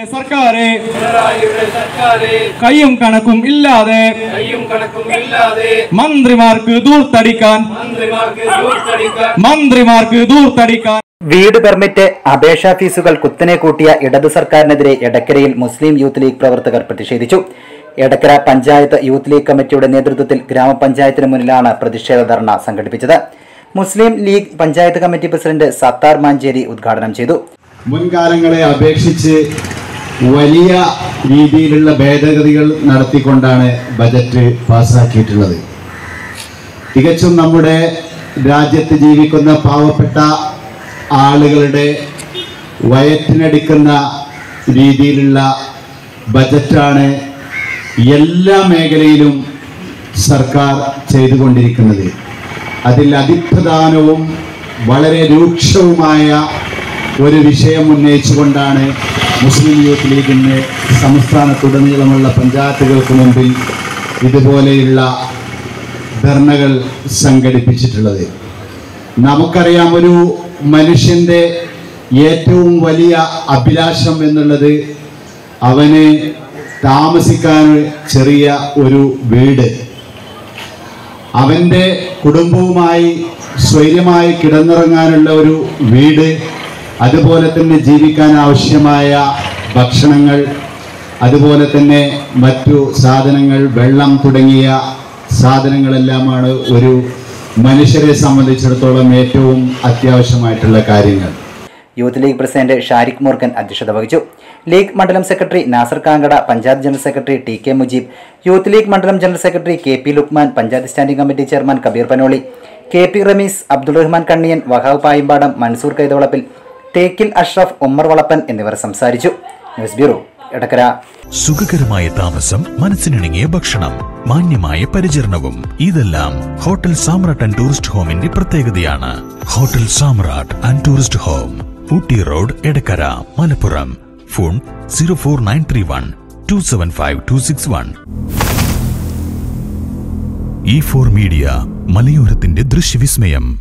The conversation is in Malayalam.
സർക്കാരെ പിണറായിയുടെ സർക്കാരെ കയ്യും കണക്കും ഇല്ലാതെ കയ്യും കണക്കും ഇല്ലാതെ മന്ത്രിമാർക്ക് ദൂർത്തടിക്കാൻ മന്ത്രിമാർക്ക് ദൂർത്തടിക്കാൻ മന്ത്രിമാർക്ക് ദൂർത്തടിക്കാൻ വീട് പെർമിറ്റ് അപേക്ഷാ ഫീസുകൾ കുത്തനെ കൂട്ടിയ ഇടതു സർക്കാരിനെതിരെ എടക്കരയിൽ മുസ്ലിം യൂത്ത് ലീഗ് പ്രവർത്തകർ പ്രതിഷേധിച്ചു എടക്കര പഞ്ചായത്ത് യൂത്ത് ലീഗ് കമ്മിറ്റിയുടെ നേതൃത്വത്തിൽ ഗ്രാമപഞ്ചായത്തിന് മുന്നിലാണ് പ്രതിഷേധ ധർണ സംഘടിപ്പിച്ചത് മുസ്ലിം ലീഗ് പഞ്ചായത്ത് കമ്മിറ്റി പ്രസിഡന്റ് സത്താർ മാഞ്ചേരി ഉദ്ഘാടനം ചെയ്തു മുൻകാലങ്ങളെ അപേക്ഷിച്ച് വലിയ രീതിയിലുള്ള ഭേദഗതികൾ നടത്തിക്കൊണ്ടാണ് ബജറ്റ് പാസ്സാക്കിയിട്ടുള്ളത് തികച്ചും നമ്മുടെ രാജ്യത്ത് ജീവിക്കുന്ന പാവപ്പെട്ട ആളുകളുടെ വയറ്റിനടിക്കുന്ന രീതിയിലുള്ള ബജറ്റാണ് എല്ലാ മേഖലയിലും സർക്കാർ ചെയ്തുകൊണ്ടിരിക്കുന്നത് അതിൽ അതിപ്രധാനവും വളരെ രൂക്ഷവുമായ ഒരു വിഷയം ഉന്നയിച്ചുകൊണ്ടാണ് മുസ്ലിം യൂത്ത് ലീഗിന് സംസ്ഥാനത്തുടനീളമുള്ള പഞ്ചായത്തുകൾക്ക് മുമ്പിൽ ഇതുപോലെയുള്ള ധർണകൾ സംഘടിപ്പിച്ചിട്ടുള്ളത് നമുക്കറിയാം ഒരു മനുഷ്യൻ്റെ ഏറ്റവും വലിയ അഭിലാഷം എന്നുള്ളത് അവന് താമസിക്കാൻ ചെറിയ ഒരു വീട് അവൻ്റെ കുടുംബവുമായി സ്വൈര്യമായി കിടന്നിറങ്ങാനുള്ള ഒരു വീട് അതുപോലെ തന്നെ ജീവിക്കാൻ ആവശ്യമായ ഭക്ഷണങ്ങൾ അതുപോലെ തന്നെ മറ്റു സാധനങ്ങൾ വെള്ളം തുടങ്ങിയ സാധനങ്ങളെല്ലാമാണ് ഒരു മനുഷ്യരെ സംബന്ധിച്ചിടത്തോളം ഏറ്റവും അത്യാവശ്യമായിട്ടുള്ള കാര്യങ്ങൾ യൂത്ത് ലീഗ് പ്രസിഡന്റ് ഷാരിഖ് മൂർഖൻ അധ്യക്ഷത വഹിച്ചു ലീഗ് മണ്ഡലം secretary Nasar Kangada panchayat general secretary T K Mujeeb youth League മണ്ഡലം general secretary K P Luqman panchayat standing committee chairman Kabeer Panoli K P Rameez Abdul Rahman Kanniyan Wahab Payimpadam Mansoor Kaithavalappil Thekkil Ashraf Ummer Valappan എന്നിവർ സംസാരിച്ചു ന്യൂസ് ബ്യൂറോ എടക്കര സുഖകരമായ താമസം മനസ്സിനിണങ്ങിയ ഭക്ഷണം മാന്യമായ പരിചരണവും ഇതെല്ലാം ഹോട്ടൽ സാമ്രാട്ട് ആൻഡ് ടൂറിസ്റ്റ് ഹോമിന്റെ പ്രത്യേകതയാണ് hotel Samrat and tourist home Ooty road Edakkara Malappuram phone zero four nine three one two seven five two six one E four media മലയോരത്തിന്റെ ദൃശ്യവിസ്മയം